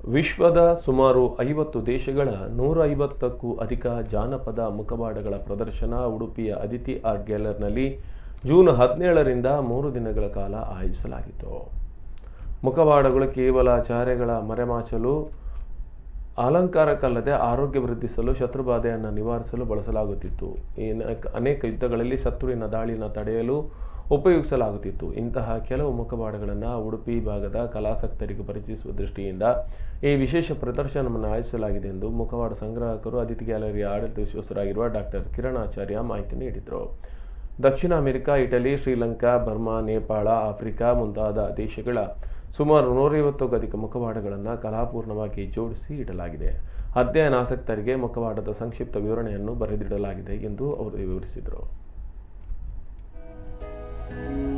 ವಿಶ್ವದ ಸುಮಾರು ಐವತ್ತು ದೇಶಗಳ ನೂರ ಐವತ್ತಕ್ಕೂ ಅಧಿಕ ಜಾನಪದ ಮುಖವಾಡಗಳ ಪ್ರದರ್ಶನ ಉಡುಪಿಯ ಅದಿತಿ ಆರ್ಟ್ ಗ್ಯಾಲರ್ನಲ್ಲಿ ಜೂನ್ ಹದಿನೇಳರಿಂದ ಮೂರು ದಿನಗಳ ಕಾಲ ಆಯೋಜಿಸಲಾಗಿತ್ತು ಮುಖವಾಡಗಳು ಕೇವಲ ಚಾರೆಗಳ ಮರೆಮಾಚಲು ಅಲಂಕಾರಕ್ಕಲ್ಲದೆ ಆರೋಗ್ಯ ವೃದ್ಧಿಸಲು ಶತ್ರುಬಾಧೆಯನ್ನು ನಿವಾರಿಸಲು ಬಳಸಲಾಗುತ್ತಿತ್ತು ಈ ಅನೇಕ- ಅನೇಕ ಯುದ್ಧಗಳಲ್ಲಿ ಶತ್ರುವಿನ ದಾಳಿನ ತಡೆಯಲು ಉಪಯೋಗಿಸಲಾಗುತ್ತಿತ್ತು ಇಂತಹ ಕೆಲವು ಮುಖವಾಡಗಳನ್ನು ಉಡುಪಿ ಭಾಗದ ಕಲಾಸಕ್ತರಿಗೆ ಪರಿಚಯಿಸುವ ದೃಷ್ಟಿಯಿಂದ ಈ ವಿಶೇಷ ಪ್ರದರ್ಶನವನ್ನು ಆಯೋಜಿಸಲಾಗಿದೆ ಎಂದು ಮುಖವಾಡ ಸಂಗ್ರಾಹಕರು ಅತಿಥಿ ಗ್ಯಾಲರಿಯ ಆಡಳಿತ ವಿಶ್ವಸ್ತರಾಗಿರುವ ಡಾಕ್ಟರ್ ಕಿರಣಾಚಾರ್ಯ ಮಾಹಿತಿ ನೀಡಿದರು ದಕ್ಷಿಣ America Italy Sri Lanka Burma Nepal Africa ಮುಂತಾದ ದೇಶಗಳ ಸುಮಾರು ನೂರೈವತ್ತಕ್ಕೂ ಅಧಿಕ ಮುಖವಾಡಗಳನ್ನು ಕಲಾಪೂರ್ಣವಾಗಿ ಜೋಡಿಸಿ ಇಡಲಾಗಿದೆ ಅಧ್ಯಯನಾಸಕ್ತರಿಗೆ ಮುಖವಾಡದ ಸಂಕ್ಷಿಪ್ತ ವಿವರಣೆಯನ್ನು ಬರೆದಿಡಲಾಗಿದೆ ಎಂದು ಅವರು ವಿವರಿಸಿದರು